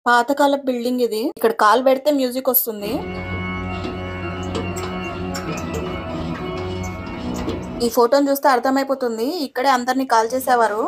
పాతకాలపు బిల్డింగ్ ఇది ఇక్కడ కాల్ పెడితే మ్యూజిక్ వస్తుంది ఈ ఫోటోని చూస్తే అర్థమైపోతుంది ఇక్కడే అందరినీ కాల్ చేసేవారు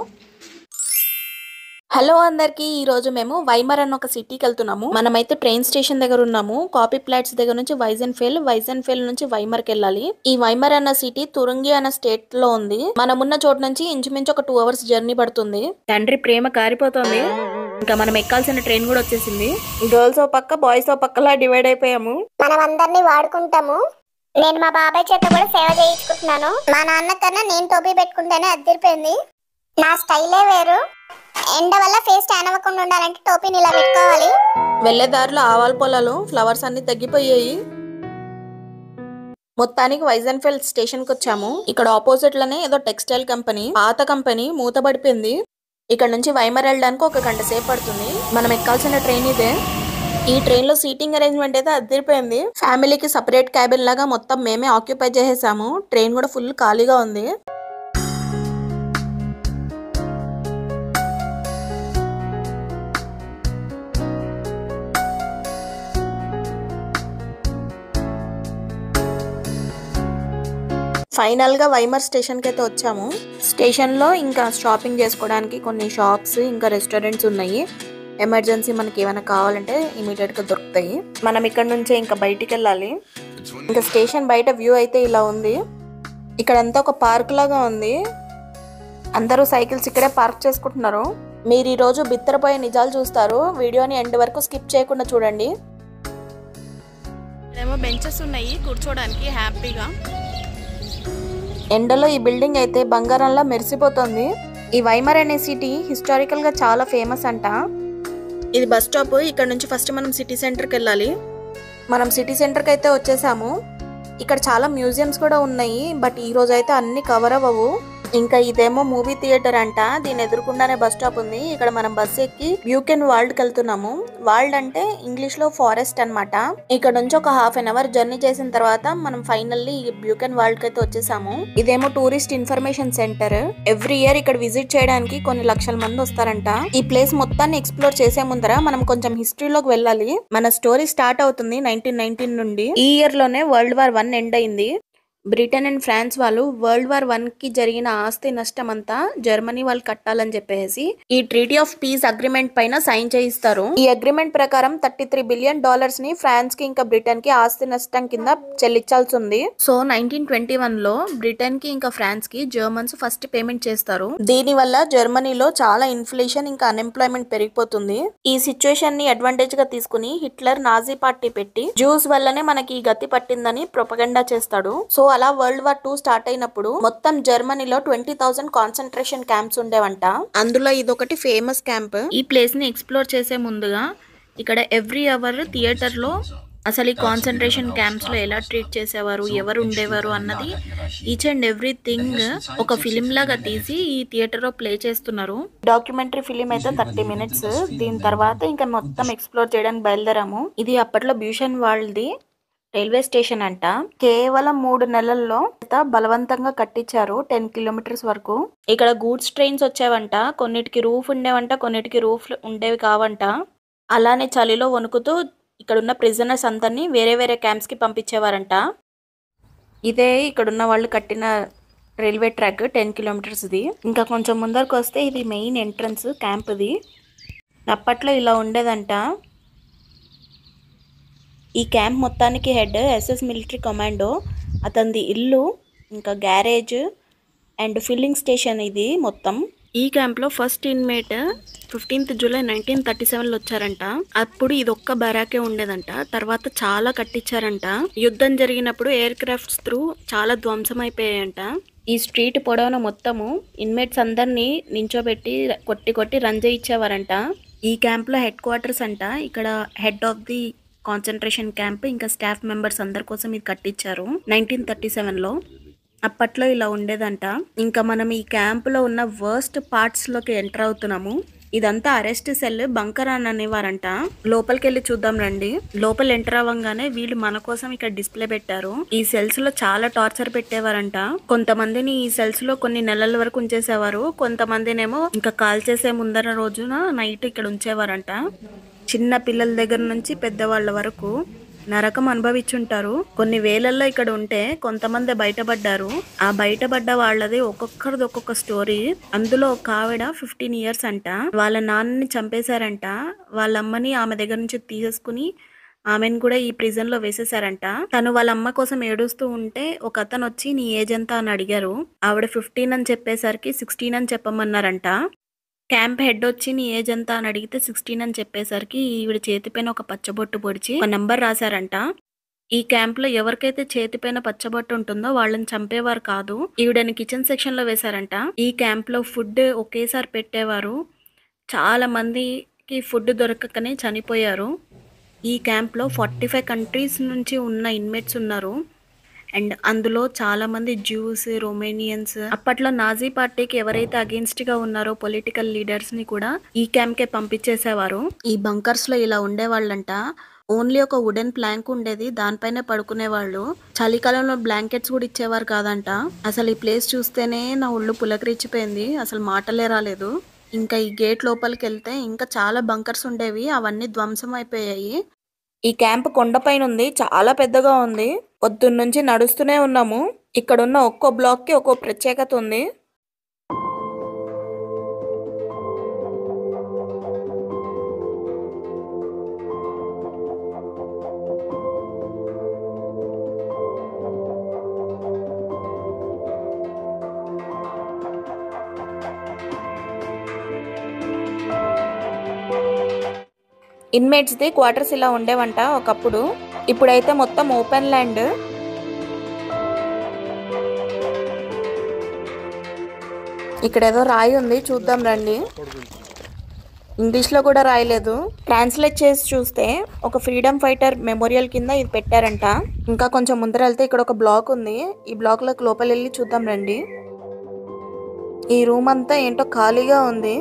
హలో అందరికి ఈ రోజు మేము వైమర్ అన్న ఒక సిటీకి వెళ్తున్నాము మనమైతే ట్రైన్ స్టేషన్ దగ్గర ఉన్నాము కాపీ ప్లాట్స్ దగ్గర నుంచి వైజన్ ఫెల్ వైజన్ ఫెల్ నుంచి వైమర్ కి వెళ్ళాలి ఈ వైమర్ అన్న సిటీ తురంగి అన్న స్టేట్ లో ఉంది మనం ఉన్న చోటు నుంచి ఇంచుమించు ఒక టూ అవర్స్ జర్నీ పడుతుంది తండ్రి ప్రేమ కారిపోతుంది ఇంకా మనం ఎక్కాల్సిన ట్రైన్ కూడా వచ్చేసింది గర్ల్స్ ఓ పక్క బాయ్స్ ఓ పక్కలా డివైడ్ అయిపోయాము మనం అందరినీ వాడుకుంటాము నేను మా బాబాయ్ చేత కూడా సేవ చేయించుకుంటున్నాను మా నాన్న కన్నా నేను టోపీ పెట్టుకుంటేనే అద్దరిపోయింది నా స్టైలే వేరు ఎండ వల్ల ఫేస్ ట్యాన్ అవ్వకుండా ఉండాలంటే టోపీని ఇలా పెట్టుకోవాలి వెళ్లే దారిలో ఆవాల పొలాలు ఫ్లవర్స్ అన్ని తగ్గిపోయాయి మొత్తానికి వైజన్ ఫెల్ స్టేషన్ కి వచ్చాము ఇక్కడ ఆపోజిట్ లోనే ఏదో టెక్స్టైల్ కంపెనీ పాత కంపెనీ మూతబడిపోయింది ఇక్కడ నుంచి వైమర్ వెళ్ళడానికి ఒక గంట సేపు పడుతుంది మనం ఎక్కాల్సిన ట్రైన్ ఇదే ఈ ట్రైన్ లో సీటింగ్ అరేంజ్మెంట్ అయితే అదిరిపోయింది ఫ్యామిలీకి సపరేట్ క్యాబిన్ లాగా మొత్తం మేమే ఆక్యుపై చేసేసాము ట్రైన్ కూడా ఫుల్ ఖాళీగా ఉంది ఫైనల్ గా వైమర్ స్టేషన్ కి అయితే వచ్చాము స్టేషన్ లో ఇంకా షాపింగ్ చేసుకోవడానికి కొన్ని షాప్స్ ఇంకా రెస్టారెంట్స్ ఉన్నాయి ఎమర్జెన్సీ మనకి ఏమైనా కావాలంటే ఇమీడియట్ గా దొరుకుతాయి మనం ఇక్కడ నుంచే ఇంకా బయటికి వెళ్ళాలి ఇంకా స్టేషన్ బయట వ్యూ అయితే ఇలా ఉంది ఇక్కడంతా ఒక పార్క్ లాగా ఉంది అందరూ సైకిల్స్ ఇక్కడే పార్క్ చేసుకుంటున్నారు మీరు ఈ రోజు బిత్తరపోయే నిజాలు చూస్తారు వీడియోని ఎండ్ వరకు స్కిప్ చేయకుండా చూడండి ఏమో బెంచెస్ ఉన్నాయి కూర్చోడానికి హ్యాపీగా ఎండలో ఈ బిల్డింగ్ అయితే బంగారంలా మెరిసిపోతుంది ఈ వైమర్ అనే సిటీ హిస్టారికల్ గా చాలా ఫేమస్ అంట ఇది బస్ స్టాప్ ఇక్కడ నుంచి ఫస్ట్ మనం సిటీ సెంటర్కి వెళ్ళాలి మనం సిటీ సెంటర్కి అయితే వచ్చేసాము ఇక్కడ చాలా మ్యూజియంస్ కూడా ఉన్నాయి బట్ ఈ రోజు అయితే అన్ని కవర్ అవ్వవు ఇంకా ఇదేమో మూవీ థియేటర్ అంట దీని ఎదురుకుండానే బస్ స్టాప్ ఉంది ఇక్కడ మనం బస్ ఎక్కి బ్యూకెన్ వరల్డ్ కి వెళ్తున్నాము వరల్డ్ అంటే ఇంగ్లీష్ లో ఫారెస్ట్ అన్నమాట ఇక్కడ నుంచి ఒక హాఫ్ అన్ అవర్ జర్నీ చేసిన తర్వాత మనం ఫైనల్లీ బ్యూకెన్ వరల్డ్ కి అయితే వచ్చేసాము ఇదేమో tourist information centre every year ఇక్కడ విజిట్ చేయడానికి కొన్ని లక్షల మంది వస్తారంట ఈ ప్లేస్ మొత్తాన్ని ఎక్స్ప్లోర్ చేసే ముందర మనం కొంచెం హిస్టరీలోకి వెళ్ళాలి మన స్టోరీ స్టార్ట్ అవుతుంది నైన్టీన్ నైన్టీన్ నుండి ఈ ఇయర్ లోనే వరల్డ్ వార్ వన్ ఎండ్ అయింది బ్రిటన్ అండ్ ఫ్రాన్స్ వాళ్ళు వరల్డ్ వార్ వన్ కి జరిగిన ఆస్తి నష్టం అంతా జర్మనీ వాళ్ళు కట్టాలని చెప్పేసి ఈ ట్రీటీ ఆఫ్ పీస్ అగ్రిమెంట్ పైన సైన్ చేయిస్తారు ఈ అగ్రిమెంట్ ప్రకారం థర్టీ త్రీ బిలియన్ డాలర్స్ ని ఫ్రాన్స్ కి ఇంకా బ్రిటన్ కి ఆస్తి నష్టం కింద చెల్లించాల్సి ఉంది సో నైన్టీన్ ట్వంటీ వన్ లో బ్రిటన్ కి ఇంకా ఫ్రాన్స్ కి జర్మన్స్ ఫస్ట్ పేమెంట్ చేస్తారు దీని వల్ల జర్మనీలో చాలా ఇన్ఫ్లేషన్ ఇంకా అన్ఎంప్లాయ్మెంట్ పెరిగిపోతుంది ఈ సిచ్యువేషన్ ని అడ్వాంటేజ్ గా తీసుకుని హిట్లర్ నాజీ పార్టీ పెట్టి జ్యూస్ వల్లనే మనకి ఈ గతి పట్టిందని ప్రొపగండా చేస్తాడు సో అలా వరల్డ్ వార్ టూ స్టార్ట్ అయినప్పుడు మొత్తం జర్మనీలో ట్వంటీ థౌసండ్ కాన్సన్ట్రేషన్ క్యాంప్స్ ఉండేవంట అందులో ఇదొకటి ఫేమస్ క్యాంప్ ఈ ప్లేస్ ని ఎక్స్ప్లోర్ చేసే ముందుగా ఇక్కడ ఎవ్రీ అవర్ థియేటర్ లో అసలు ఈ కాన్సన్ట్రేషన్ క్యాంప్స్ లో ఎలా ట్రీట్ చేసేవారు ఎవరు ఉండేవారు అన్నది ఈచ్ అండ్ ఎవ్రీథింగ్ ఒక ఫిలిం లాగా తీసి ఈ థియేటర్ లో ప్లే చేస్తున్నారు డాక్యుమెంటరీ ఫిలిం అయితే థర్టీ మినిట్స్ దీని తర్వాత ఇంకా మొత్తం ఎక్స్ప్లోర్ చేయడానికి బయలుదేరాము ఇది అప్పట్లో బ్యూషన్ వాళ్ళది రైల్వే స్టేషన్ అంట కేవలం మూడు నెలల్లో ఇంత బలవంతంగా కట్టించారు టెన్ కిలోమీటర్స్ వరకు ఇక్కడ గూడ్స్ ట్రైన్స్ వచ్చేవంట కొన్నిటికి రూఫ్ ఉండేవంట కొన్నిటికి రూఫ్ ఉండేవి కావంట అలానే చలిలో వణుకుతూ ఇక్కడ ఉన్న ప్రిజనర్స్ అందరినీ వేరే వేరే క్యాంప్స్ కి పంపించేవారంట ఇదే ఇక్కడ ఉన్న వాళ్ళు కట్టిన రైల్వే ట్రాక్ టెన్ కిలోమీటర్స్ది ఇంకా కొంచెం ముందరకు వస్తే ఇది మెయిన్ ఎంట్రన్స్ క్యాంప్ ఇది అప్పట్లో ఇలా ఉండేదంట ఈ క్యాంప్ మొత్తానికి హెడ్ ఎస్ఎస్ మిలిటరీ కమాండో అతనిది ఇల్లు ఇంకా గ్యారేజ్ అండ్ ఫిల్లింగ్ స్టేషన్ ఇది మొత్తం ఈ క్యాంప్లో first inmate fifteenth July nineteen thirty సెవెన్లో వచ్చారంట అప్పుడు ఇది ఒక్క బరాకే ఉండేదంట తర్వాత చాలా కట్టించారంట యుద్ధం జరిగినప్పుడు ఎయిర్ క్రాఫ్ట్స్ త్రూ చాలా ధ్వంసం అయిపోయాయంట ఈ స్ట్రీట్ పొడవున మొత్తము ఇన్మేట్స్ అందరినీ నించోబెట్టి కొట్టి కొట్టి రన్ చేయించేవారంట ఈ క్యాంప్లో హెడ్ క్వార్టర్స్ అంట ఇక్కడ head of the concentration camp ఇంకా స్టాఫ్ మెంబర్స్ అందరి కోసం ఇది కట్టించారు నైన్టీన్ థర్టీ సెవెన్లో అప్పట్లో ఇలా ఉండేదంట ఇంకా మనం ఈ క్యాంపులో ఉన్న వర్స్ట్ పార్ట్స్లోకి ఎంటర్ అవుతున్నాము ఇదంతా అరెస్ట్ సెల్ బంకర్ అని అనేవారంట లోపలికి వెళ్ళి చూద్దాం రండి లోపల ఎంటర్ అవ్వగానే వీళ్ళు మన కోసం ఇక్కడ డిస్ప్లే పెట్టారు ఈ సెల్స్ లో చాలా టార్చర్ పెట్టేవారంట కొంతమందిని ఈ సెల్స్ లో కొన్ని నెలల వరకు ఉంచేసేవారు కొంతమందినేమో ఇంకా కాల్ చేసే ముందర రోజున నైట్ ఇక్కడ ఉంచేవారంట చిన్న పిల్లల దగ్గర నుంచి పెద్దవాళ్ళ వరకు నరకం అనుభవించుంటారు కొన్ని వేలల్లో ఇక్కడ ఉంటే కొంతమంది బయటపడ్డారు ఆ బయటపడ్డ వాళ్ళది ఒక్కొక్కరిది ఒక్కొక్క స్టోరీ అందులో ఒక ఆవిడ ఫిఫ్టీన్ ఇయర్స్ అంట వాళ్ళ నాన్నని చంపేశారంట వాళ్ళ అమ్మని ఆమె దగ్గర నుంచి తీసేసుకుని ఆమెను కూడా ఈ ప్రిజన్ లో వేసేసారంట తను వాళ్ళ అమ్మ కోసం ఏడుస్తూ ఉంటే ఒక అతను వచ్చి నీ ఏజ్ ఎంత అని అడిగారు ఆవిడ ఫిఫ్టీన్ అని చెప్పేసరికి సిక్స్టీన్ అని చెప్పమన్నారంట క్యాంప్ హెడ్ వచ్చి నీ ఏజ్ ఎంత అని అడిగితే సిక్స్టీన్ అని చెప్పేసరికి ఈవిడ చేతిపైన ఒక పచ్చబొట్టు పొడిచి ఒక నంబర్ రాశారంట ఈ క్యాంప్ లో ఎవరికైతే చేతిపైన పచ్చబొట్టు ఉంటుందో వాళ్ళని చంపేవారు కాదు ఈవిడని కిచెన్ సెక్షన్ లో వేశారంట ఈ క్యాంప్ లో ఫుడ్ ఒకేసారి పెట్టేవారు చాలా మందికి ఫుడ్ దొరకకనే చనిపోయారు ఈ క్యాంప్లో ఫార్టీ ఫైవ్ కంట్రీస్ నుంచి ఉన్న ఇన్మేట్స్ ఉన్నారు అండ్ అందులో చాలా మంది జ్యూస్ రొమేనియన్స్ అప్పట్లో నాజీ పార్టీకి ఎవరైతే అగేన్స్ట్ గా ఉన్నారో పొలిటికల్ లీడర్స్ ని కూడా ఈ క్యాంప్ కే పంపించేసేవారు ఈ బంకర్స్ లో ఇలా ఉండేవాళ్ళంట ఓన్లీ ఒక వుడెన్ ప్లాంక్ ఉండేది దానిపైనే పడుకునేవాళ్ళు చలికాలంలో బ్లాంకెట్స్ కూడా ఇచ్చేవారు కాదంట అసలు ఈ ప్లేస్ చూస్తేనే నా ఒళ్ళు పులకరించిపోయింది అసలు మాటలే రాలేదు ఇంకా ఈ గేట్ లోపలికి వెళ్తే ఇంకా చాలా బంకర్స్ ఉండేవి అవన్నీ ధ్వంసం అయిపోయాయి ఈ క్యాంప్ కొండపైన ఉంది చాలా పెద్దగా ఉంది పొద్దున్న నుంచి నడుస్తూనే ఉన్నాము ఇక్కడ ఉన్న ఒక్కో బ్లాక్ కి ఒక్కో ప్రత్యేకత ఉంది ఇన్మేట్స్ ది క్వార్టర్స్ ఇలా ఉండేవంట ఒకప్పుడు ఇప్పుడైతే మొత్తం ఓపెన్ ల్యాండ్ ఇక్కడ ఏదో రాయి ఉంది చూద్దాం రండి ఇంగ్లీష్ లో కూడా రాయలేదు ట్రాన్స్లేట్ చేసి చూస్తే ఒక ఫ్రీడమ్ ఫైటర్ మెమోరియల్ కింద ఇది పెట్టారంట ఇంకా కొంచెం ముందర వెళ్తే ఇక్కడ ఒక బ్లాక్ ఉంది ఈ బ్లాక్ లోకి లోపల వెళ్ళి చూద్దాం రండి ఈ రూమ్ అంతా ఏంటో ఖాళీగా ఉంది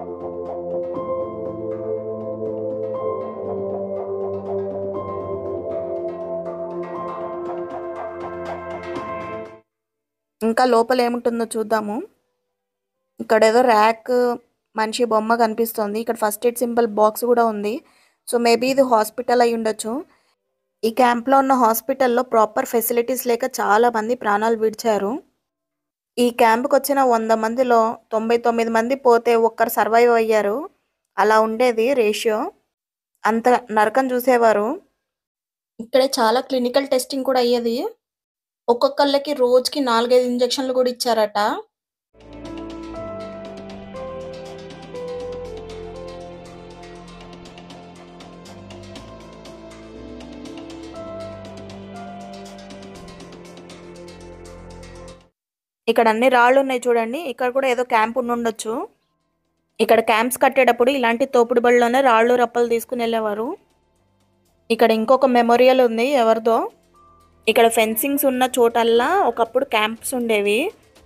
ఇంకా లోపల ఏముంటుందో చూద్దాము ఇక్కడ ఏదో ర్యాక్ మనిషి బొమ్మ కనిపిస్తుంది ఇక్కడ ఫస్ట్ ఎయిడ్ సింబల్ బాక్స్ కూడా ఉంది సో మేబీ ఇది హాస్పిటల్ అయి ఉండొచ్చు ఈ క్యాంప్లో ఉన్న హాస్పిటల్లో ప్రాపర్ ఫెసిలిటీస్ లేక చాలా మంది ప్రాణాలు విడిచారు ఈ క్యాంప్కి వచ్చిన వంద మందిలో తొంభై తొమ్మిది మంది పోతే ఒక్కరు సర్వైవ్ అయ్యారు అలా ఉండేది రేషియో అంత నరకం చూసేవారు ఇక్కడే చాలా క్లినికల్ టెస్టింగ్ కూడా అయ్యేది ఒక్కొక్కళ్ళకి రోజుకి నాలుగైదు ఇంజెక్షన్లు కూడా ఇచ్చారట ఇక్కడ అన్ని రాళ్ళు ఉన్నాయి చూడండి ఇక్కడ కూడా ఏదో క్యాంప్ ఉండి ఉండొచ్చు ఇక్కడ క్యాంప్స్ కట్టేటప్పుడు ఇలాంటి తోపుడు బళ్ళలోనే రాళ్ళు రప్పలు తీసుకుని వెళ్ళేవారు ఇక్కడ ఇంకొక మెమోరియల్ ఉంది ఎవరిదో ఇక్కడ ఫెన్సింగ్స్ ఉన్న చోటల్లా ఒకప్పుడు క్యాంప్స్ ఉండేవి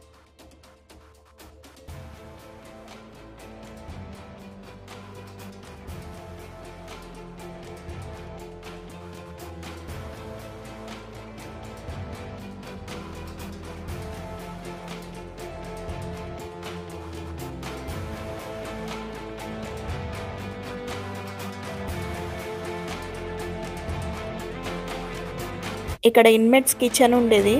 ఇక్కడ ఇన్మేట్స్ కిచెన్ ఉండేది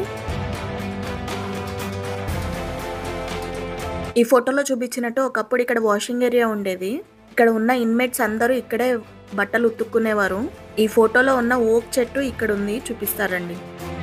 ఈ ఫోటోలో చూపించినట్టు ఒకప్పుడు ఇక్కడ వాషింగ్ ఏరియా ఉండేది ఇక్కడ ఉన్న ఇన్మేట్స్ అందరూ ఇక్కడే బట్టలు ఉతుక్కునేవారు ఈ ఫోటోలో ఉన్న ఓక్ చెట్టు ఇక్కడ ఉంది చూపిస్తారండి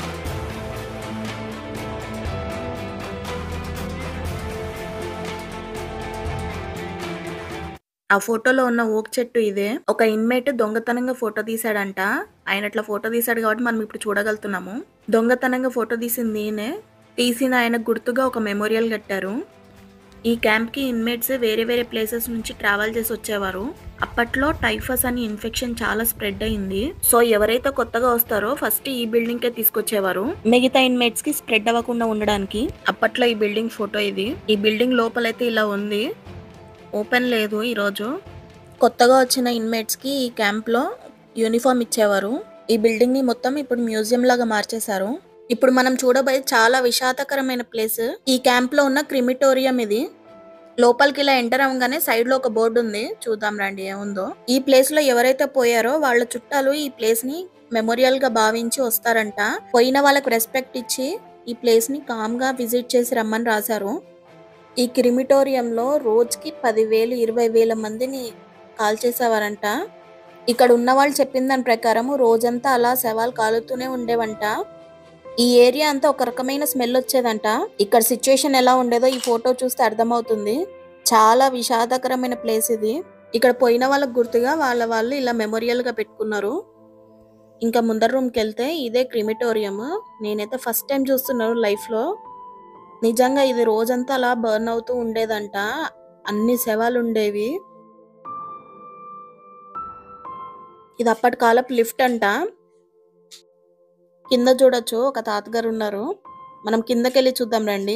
ఆ ఫోటోలో ఉన్న ఓక్ చెట్టు ఇదే ఒక ఇన్మేట్ దొంగతనంగా ఫోటో తీసాడంట ఆయన అట్లా ఫోటో తీసాడు కాబట్టి మనం ఇప్పుడు చూడగలుగుతున్నాము దొంగతనంగా ఫోటో తీసింది ఈయనే తీసిన ఆయన గుర్తుగా ఒక మెమోరియల్ కట్టారు ఈ క్యాంప్కి ఇన్మేట్స్ వేరే వేరే ప్లేసెస్ నుంచి ట్రావెల్ చేసి వచ్చేవారు అప్పట్లో టైఫస్ అని ఇన్ఫెక్షన్ చాలా స్ప్రెడ్ అయింది సో ఎవరైతే కొత్తగా వస్తారో ఫస్ట్ ఈ బిల్డింగ్ కే తీసుకొచ్చేవారు మిగతా ఇన్మేట్స్ కి స్ప్రెడ్ అవ్వకుండా ఉండడానికి అప్పట్లో ఈ బిల్డింగ్ ఫోటో ఇది ఈ బిల్డింగ్ లోపలైతే ఇలా ఉంది ఓపెన్ లేదు ఈరోజు కొత్తగా వచ్చిన ఇన్మేట్స్కి ఈ క్యాంప్లో యూనిఫామ్ ఇచ్చేవారు ఈ బిల్డింగ్ని మొత్తం ఇప్పుడు మ్యూజియం లాగా మార్చేశారు ఇప్పుడు మనం చూడబోయే చాలా విషాదకరమైన ప్లేస్ ఈ క్యాంప్లో ఉన్న క్రిమిటోరియం ఇది లోపలికి ఇలా ఎంటర్ అవ్వగానే సైడ్ లో ఒక బోర్డు ఉంది చూద్దాం రండి ఏముందో ఈ ప్లేస్ లో ఎవరైతే పోయారో వాళ్ళ చుట్టాలు ఈ ప్లేస్ ని మెమోరియల్ గా భావించి వస్తారంట పోయిన వాళ్ళకి రెస్పెక్ట్ ఇచ్చి ఈ ప్లేస్ ని కామ్ గా విజిట్ చేసి రమ్మని రాశారు ఈ క్రిమిటోరియంలో రోజుకి పదివేలు ఇరవై వేల మందిని కాల్ చేసేవారంట ఇక్కడ ఉన్న వాళ్ళు చెప్పిన దాని ప్రకారం రోజంతా అలా శవాలు కాలుతూనే ఉండేవంట ఈ ఏరియా అంతా ఒక రకమైన స్మెల్ వచ్చేదంట ఇక్కడ సిచ్యుయేషన్ ఎలా ఉండేదో ఈ ఫోటో చూస్తే అర్థమవుతుంది చాలా విషాదకరమైన ప్లేస్ ఇది ఇక్కడ పోయిన వాళ్ళకు గుర్తుగా వాళ్ళ వాళ్ళు ఇలా మెమోరియల్ గా పెట్టుకున్నారు ఇంకా ముందర రూమ్కి వెళ్తే ఇదే క్రిమిటోరియం నేనైతే ఫస్ట్ టైం చూస్తున్నాను లైఫ్ లో నిజంగా ఇది రోజంతా అలా బర్న్ అవుతూ ఉండేదంట అన్ని శవాలు ఉండేవి ఇది అప్పటి కాలపు లిఫ్ట్ అంట కింద చూడొచ్చు ఒక తాతగారు ఉన్నారు మనం కిందకెళ్ళి చూద్దాం రండి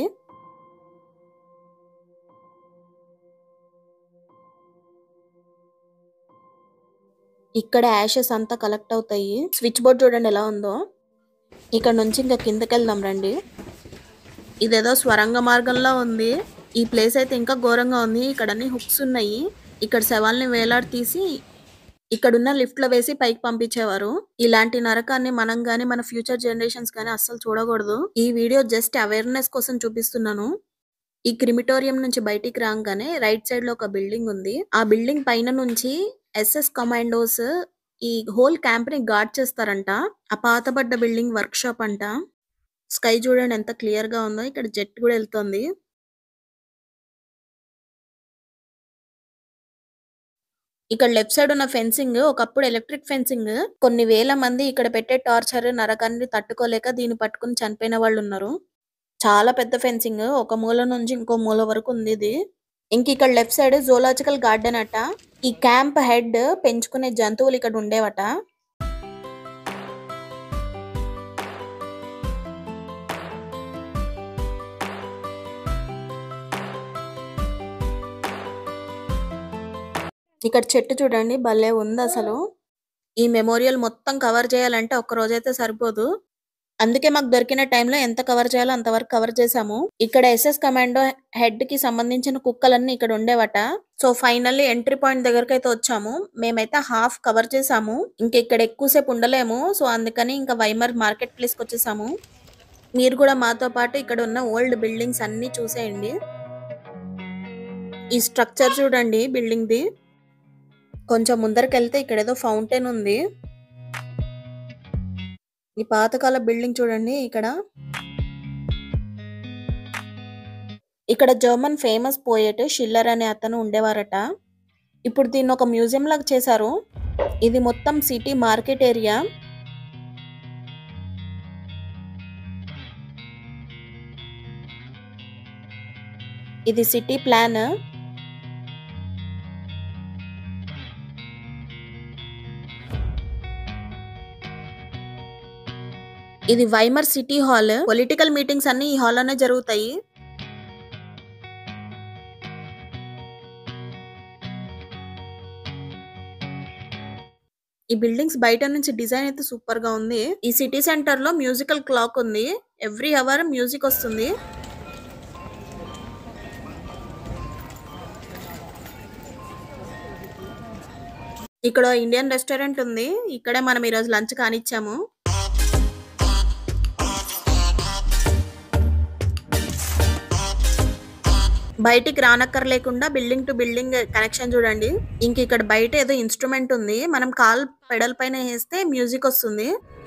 ఇక్కడ యాషెస్ అంతా కలెక్ట్ అవుతాయి స్విచ్ బోర్డ్ చూడండి ఎలా ఉందో ఇక్కడ నుంచి ఇంకా కిందకి వెళ్దాం రండి ఇదేదో స్వరంగ మార్గంలో ఉంది ఈ ప్లేస్ అయితే ఇంకా ఘోరంగా ఉంది ఇక్కడ అన్ని హుక్స్ ఉన్నాయి ఇక్కడ శవాల్ని వేలాడి తీసి ఇక్కడున్న లిఫ్ట్ లో వేసి పైకి పంపించేవారు ఇలాంటి నరకాన్ని మనం గాని మన ఫ్యూచర్ జనరేషన్స్ గాని అస్సలు చూడకూడదు ఈ వీడియో జస్ట్ అవేర్నెస్ కోసం చూపిస్తున్నాను ఈ క్రిమిటోరియం నుంచి బయటికి రాగానే రైట్ సైడ్ లో ఒక బిల్డింగ్ ఉంది ఆ బిల్డింగ్ పైన నుంచి ఎస్ఎస్ కమాండోస్ ఈ హోల్ క్యాంప్ ని గార్డ్ చేస్తారంట ఆ పాతబడ్డ బిల్డింగ్ వర్క్ షాప్ అంట స్కై చూడండి ఎంత క్లియర్ గా ఉందో ఇక్కడ జెట్ కూడా వెళ్తుంది ఇక్కడ లెఫ్ట్ సైడ్ ఉన్న ఫెన్సింగ్ ఒకప్పుడు ఎలక్ట్రిక్ ఫెన్సింగ్ కొన్ని వేల మంది ఇక్కడ పెట్టే టార్చర్ నరకాన్ని తట్టుకోలేక దీన్ని పట్టుకుని చనిపోయిన వాళ్ళు ఉన్నారు చాలా పెద్ద ఫెన్సింగ్ ఒక మూల నుంచి ఇంకో మూల వరకు ఉంది ఇది ఇంక ఇక్కడ లెఫ్ట్ సైడ్ జూలాజికల్ గార్డెన్ అట ఈ క్యాంప్ హెడ్ పెంచుకునే జంతువులు ఇక్కడ ఉండేవట ఇక్కడ చెట్టు చూడండి భలే ఉంది అసలు ఈ మెమోరియల్ మొత్తం కవర్ చేయాలంటే ఒక్క రోజైతే సరిపోదు అందుకే మాకు దొరికిన టైంలో ఎంత కవర్ చేయాలో అంతవరకు కవర్ చేసాము ఇక్కడ ఎస్ఎస్ కమాండో హెడ్ కి సంబంధించిన కుక్కలన్నీ ఇక్కడ ఉండేవట సో ఫైనల్లీ ఎంట్రీ పాయింట్ దగ్గరకు అయితే వచ్చాము మేమైతే హాఫ్ కవర్ చేసాము ఇంక ఇక్కడ ఎక్కువసేపు ఉండలేము సో అందుకని ఇంకా వైమర్ మార్కెట్ ప్లేస్ కి వచ్చేసాము మీరు కూడా మాతో పాటు ఇక్కడ ఉన్న ఓల్డ్ బిల్డింగ్స్ అన్ని చూసేయండి ఈ స్ట్రక్చర్ చూడండి బిల్డింగ్ ది కొంచెం ముందరికి వెళ్తే ఇక్కడ ఏదో ఫౌంటైన్ ఉంది ఈ పాతకాల బిల్డింగ్ చూడండి ఇక్కడ ఇక్కడ జర్మన్ ఫేమస్ పోయెట్ షిల్లర్ అనే అతను ఉండేవారట ఇప్పుడు దీన్ని ఒక మ్యూజియం లాగా చేశారు ఇది మొత్తం సిటీ మార్కెట్ ఏరియా ఇది సిటీ ప్లాన్ ఇది Weimar city hall political meetings అన్ని ఈ హాల్ లోనే జరుగుతాయి ఈ బిల్డింగ్స్ బయట నుంచి డిజైన్ అయితే సూపర్ గా ఉంది ఈ సిటీ సెంటర్ లో మ్యూజికల్ క్లాక్ ఉంది ఎవ్రీ అవర్ మ్యూజిక్ వస్తుంది ఇక్కడ ఇండియన్ రెస్టారెంట్ ఉంది ఇక్కడే మనం ఈరోజు లంచ్ కానిచ్చాము బయటికి రానక్కర్ లేకుండా బిల్డింగ్ టు బిల్డింగ్ కనెక్షన్ చూడండి ఇంక ఇక్కడ బయట ఏదో ఇన్స్ట్రుమెంట్ ఉంది మనం కాల్ పెడల్ పైన వేస్తే మ్యూజిక్ వస్తుంది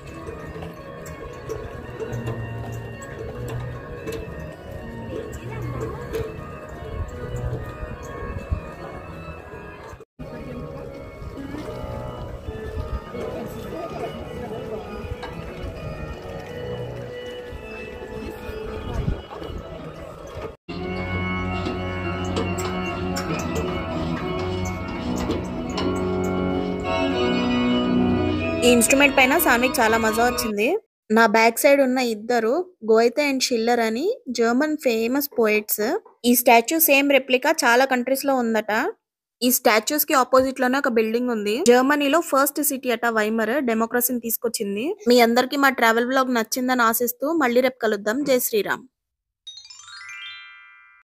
ఈ ఇన్స్ట్రుమెంట్ పైన సామికి చాలా మజా వచ్చింది నా బ్యాక్ సైడ్ ఉన్న ఇద్దరు గోయితే అండ్ షిల్లర్ అని జర్మన్ ఫేమస్ పోయిట్స్ ఈ స్టాచ్యూ సేమ్ రెప్లికా చాలా కంట్రీస్ లో ఉందట ఈ స్టాచ్యూస్ కి ఆపోజిట్ లోనే ఒక బిల్డింగ్ ఉంది జర్మనీలో ఫస్ట్ సిటీ అట వైమర్ డెమోక్రసీని తీసుకొచ్చింది మీ అందరికి మా ట్రావెల్ బ్లాగ్ నచ్చిందని ఆశిస్తూ మళ్ళీ రేపు కలుద్దాం జై శ్రీరామ్